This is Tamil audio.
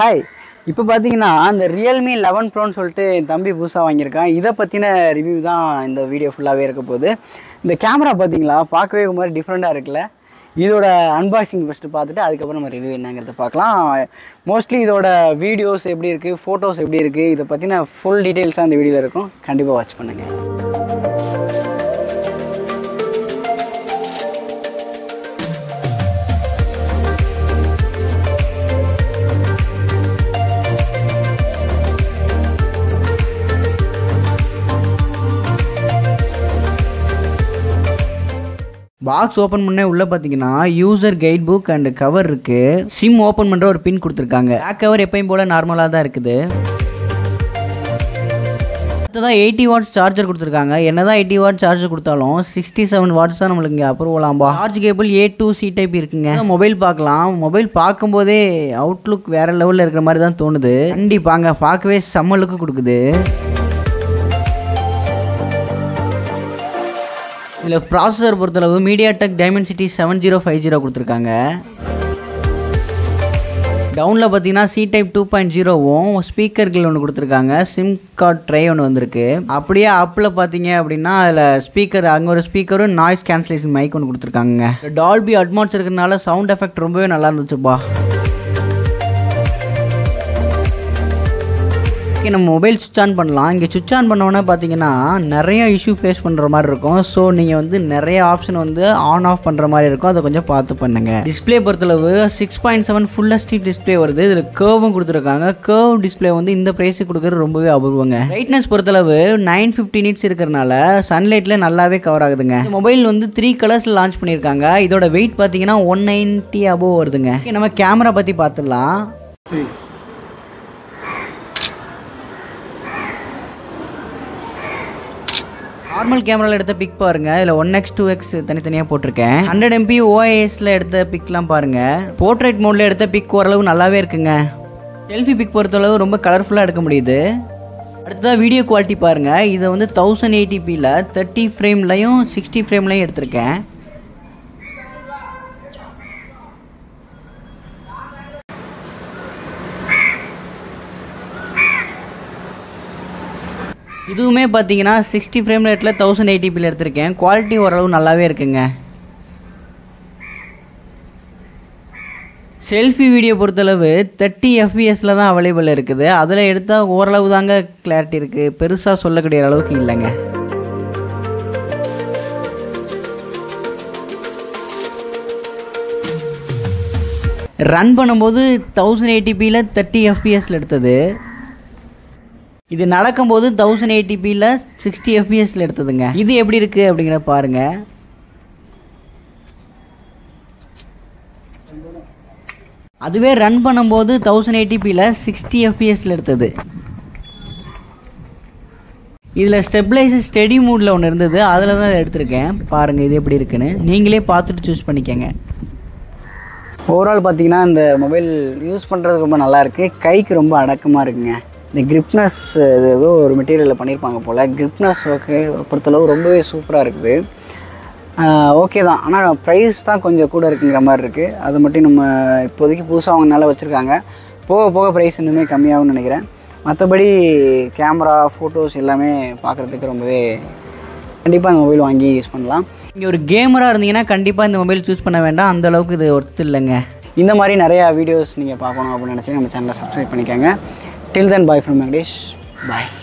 ஹாய் இப்போ பார்த்தீங்கன்னா இந்த ரியல்மி லெவன் ப்ரோன்னு சொல்லிட்டு என் தம்பி புதுசாக வாங்கியிருக்கான் இதை பற்றின ரிவ்யூ தான் இந்த வீடியோ ஃபுல்லாகவே இருக்க போகுது இந்த கேமரா பார்த்தீங்களா பார்க்கவே ஒரு மாதிரி டிஃப்ரெண்ட்டாக இருக்குல்ல இதோட அன்பாக்சிங் ஃபஸ்ட்டு பார்த்துட்டு அதுக்கப்புறம் நம்ம ரிவ்யூ என்னங்கிறத பார்க்கலாம் மோஸ்ட்லி இதோட வீடியோஸ் எப்படி இருக்குது ஃபோட்டோஸ் எப்படி இருக்குது இதை பற்றின ஃபுல் டீட்டெயில்ஸாக இந்த வீடியோவில் இருக்கும் கண்டிப்பாக வாட்ச் பண்ணுங்கள் பாக்ஸ் ஓப்பன் பண்ண உள்ள பார்த்தீங்கன்னா user guide book and cover இருக்கு சிம் ஓப்பன் பண்ணுற ஒரு பின் கொடுத்துருக்காங்க பேக் கவர் எப்பயும் போல நார்மலாக தான் இருக்குது அடுத்ததாக எயிட்டி வாட்ஸ் சார்ஜர் கொடுத்துருக்காங்க என்னதான் எயிட்டி வாட் சார்ஜர் கொடுத்தாலும் சிக்ஸ்டி செவன் வாட்ஸ் தான் நம்மளுக்கு இங்கே அப்ரூவல் ஆகும்பா charge cable A to C type இருக்குங்க மொபைல் பார்க்கலாம் மொபைல் பார்க்கும்போதே அவுட்லுக் வேற லெவலில் இருக்கிற மாதிரி தான் தோணுது கண்டிப்பாங்க பார்க்கவே செம்ம லுக்கு கொடுக்குது இதில் ப்ராசஸர் பொறுத்தளவு MediaTek Dimensity seven zero five zero கொடுத்துருக்காங்க டவுனில் பார்த்தீங்கன்னா சி டைப் டூ பாயிண்ட் ஜீரோவும் ஸ்பீக்கர்கள் ஒன்று கொடுத்துருக்காங்க சிம் கார்ட் ட்ரை ஒன்று வந்திருக்கு அப்படியே அப்பில் பார்த்தீங்க அப்படின்னா அதில் ஸ்பீக்கர் அங்கே ஒரு ஸ்பீக்கரும் நாய்ஸ் கேன்சலேஷன் மைக் ஒன்று கொடுத்துருக்காங்க டால்பி அட்மான்ஸ் இருக்கிறதுனால சவுண்ட் எஃபெக்ட் ரொம்பவே நல்லா இருந்துச்சுப்பா ஓகே நம்ம மொபைல் சுவிச் ஆன் பண்ணலாம் இங்கே சுவிச் ஆன் பண்ணோன்னே பார்த்தீங்கன்னா நிறைய இஷ்யூ ஃபேஸ் பண்ணுற மாதிரி இருக்கும் ஸோ நீங்கள் வந்து நிறைய ஆப்ஷன் வந்து ஆன் ஆஃப் பண்ணுற மாதிரி இருக்கும் அதை கொஞ்சம் பார்த்து பண்ணுங்க டிஸ்பிளே பொறுத்தளவு six point seven full HD display வருது இதில் கேர்வும் கொடுத்துருக்காங்க கேர்வ் டிஸ்பிளே வந்து இந்த ப்ரைஸுக்கு கொடுக்குறது ரொம்பவே அபூர்வங்க பிரைட்னஸ் பொறுத்தளவு நைன் ஃபிஃப்டி நிட்ஸ் இருக்கிறனால சன்லைட்டில் நல்லாவே கவர் ஆகுதுங்க இந்த மொபைல் வந்து த்ரீ கலர்ஸில் லான்ச் பண்ணியிருக்காங்க இதோட வெயிட் பார்த்தீங்கன்னா ஒன் நைன்ட்டி அபோவ் வருதுங்க Okay, நம்ம கேமரா பற்றி பார்த்துடலாம் நார்மல் கேமராவில் எடுத்த பிக் பாருங்க இதில் ஒன் எக்ஸ் டூ எக்ஸ் தனித்தனியாக போட்டிருக்கேன் ஹண்ட்ரட் எம்பி ஓஐஎஸில் எடுத்த பிக்லாம் பாருங்க போர்ட்ரேட் மோடில் எடுத்த பிக் ஓரளவு நல்லாவே இருக்குங்க செல்ஃபி பிக் பொறுத்தளவு ரொம்ப கலர்ஃபுல்லாக எடுக்க முடியுது அடுத்ததாக வீடியோ குவாலிட்டி பாருங்கள் இதை வந்து தௌசண்ட் எயிட்டிபியில் தேர்ட்டி ஃப்ரேம்லையும் சிக்ஸ்டி ஃப்ரேம்லையும் எடுத்திருக்கேன் இதுவுமே பார்த்தீங்கன்னா சிக்ஸ்டி ஃப்ரேம் ரேட்டில் தௌசண்ட் எயிட்டிபியில் எடுத்திருக்கேன் குவாலிட்டி ஓரளவு நல்லாவே இருக்குங்க செல்ஃபி வீடியோ பொறுத்தளவு தேர்ட்டி எஃபிஎஸில் தான் அவைலபிள் இருக்குது அதில் எடுத்தால் ஓரளவு தாங்க கிளாரிட்டி இருக்குது பெருசாக சொல்லக்கூடிய அளவுக்கு இல்லைங்க ரன் பண்ணும்போது தௌசண்ட் எயிட்டிபியில் தேர்ட்டி எஃபிஎஸில் எடுத்தது இது நடக்கும்போது தௌசண்ட் எயிட்டிபியில் சிக்ஸ்டி எஃபிஎஸில் எடுத்ததுங்க இது எப்படி இருக்குது அப்படிங்கிற பாருங்க அதுவே ரன் பண்ணும்போது தௌசண்ட் எயிட்டிபியில் சிக்ஸ்டி எஃபிஎஸில் எடுத்தது இதில் ஸ்டெபிளைசர் ஸ்டெடி மூடில் ஒன்று இருந்தது அதில் தான் எடுத்திருக்கேன் பாருங்கள் இது எப்படி இருக்குன்னு நீங்களே பார்த்துட்டு சூஸ் பண்ணிக்கங்க ஓவரால் பார்த்தீங்கன்னா இந்த மொபைல் யூஸ் பண்ணுறது ரொம்ப நல்லா இருக்குது கைக்கு ரொம்ப அடக்கமாக இருக்குங்க இந்த கிரிப்னஸ் இது ஏதோ ஒரு மெட்டீரியலில் பண்ணியிருப்பாங்க போல் கிரிப்னஸ் ஓகே பொறுத்தளவு ரொம்பவே சூப்பராக இருக்குது ஓகே தான் ஆனால் ப்ரைஸ் தான் கொஞ்சம் கூட இருக்குங்கிற மாதிரி இருக்குது அது மட்டும் நம்ம இப்போதைக்கு புதுசாக அவங்க நல்லா வச்சுருக்காங்க போக போக ப்ரைஸ் இன்னுமே கம்மியாகும்னு நினைக்கிறேன் மற்றபடி கேமரா ஃபோட்டோஸ் எல்லாமே பார்க்குறதுக்கு ரொம்பவே கண்டிப்பாக இந்த மொபைல் வாங்கி யூஸ் பண்ணலாம் இங்கே ஒரு கேமராக இருந்தீங்கன்னா கண்டிப்பாக இந்த மொபைல் சூஸ் பண்ண வேண்டாம் அந்த அளவுக்கு இது ஒர்த்து இல்லைங்க இந்த மாதிரி நிறையா வீடியோஸ் நீங்கள் பார்க்கணும் அப்படின்னு நினச்சி நம்ம சேனலை சப்ஸ்கிரைப் பண்ணிக்கோங்க டில் தென் பாய் ஃப்ரம் வெங்கடேஷ் பாய்